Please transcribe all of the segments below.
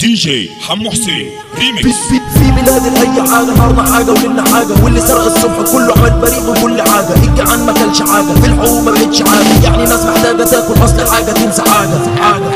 دي جي حمو حسين في, ريميكس في, في بلاد اي حاجه نهارنا حاجه وليلنا حاجه واللي سرق الصبح كله عمل بريء وكل حاجه الجعان ما كلش حاجه في الحقوق ما بقتش حاجه يعني ناس محتاجه تاكل اصل حاجه تنسى حاجه حاجه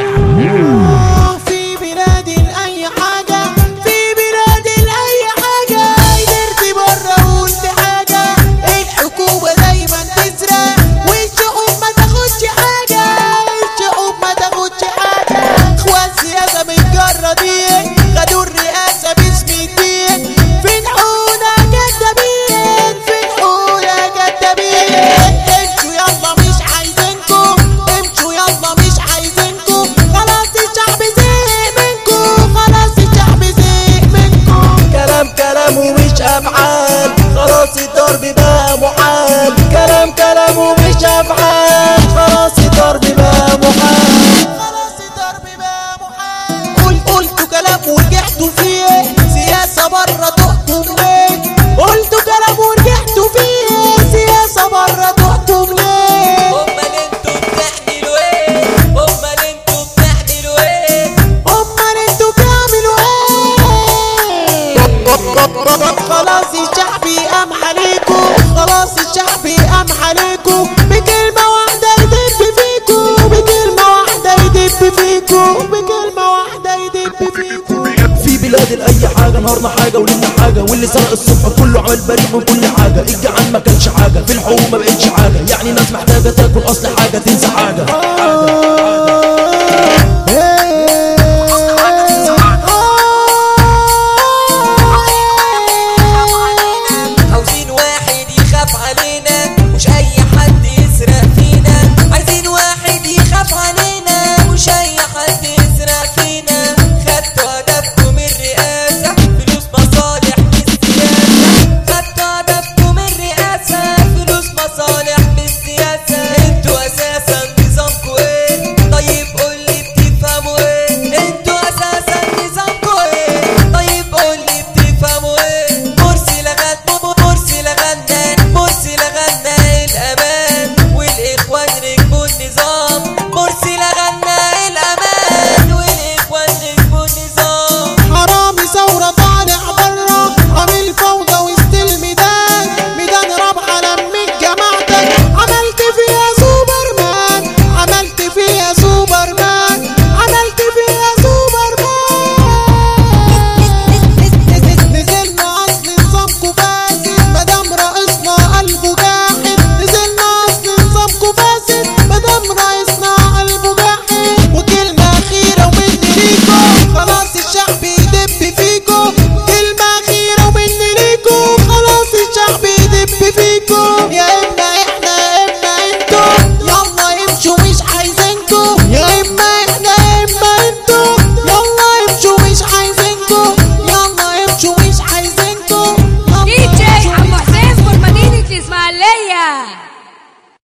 في بلاد اي حاجة في بلاد اي حاجة قدرت بره قلت حاجة الحكومة دايما تسرق والشعوب ما تاخدش حاجة الشعوب ما تاخدش حاجة اخوان سياسة متجردين خدوا الرئاسة باسم الدين فين حونا كدابين فين حونا كدابين امشوا يلا مش عايزينكم امشوا يلا مش عايزينكم خلاص الشعب زهق منكم خلاص الشعب زهق منكم كلام كلام ومش افعال خلاص الضرب بقى محال كلام كلام ومش افعال خلاص الضرب بقى محال خلاص الضرب بقى محال قول قلتوا كلام ورجعتوا فيه سياسة بره تحكم ليه قلتوا كلام ورجعتوا فيه سياسة بره تحكم ليه امال انتوا بتعملوا ايه امال انتوا بتعملوا ايه امال انتوا بتعملوا ايه خلاص الشعب قام عليكم خلاص الشعب قام عليكم بكلمة واحدة يدب فيكم بكلمة واحدة يدب فيكم بكلمة واحدة يدب فيكم في بلاد اي حاجه نهارنا حاجه وليلنا حاجه واللي سرق الصبح كله عمل بريء من كل حاجه الجعان ما كلش حاجه في الحقوق ما بقتش حاجه يعني ناس محتاجه تاكل اصل حاجه تنسى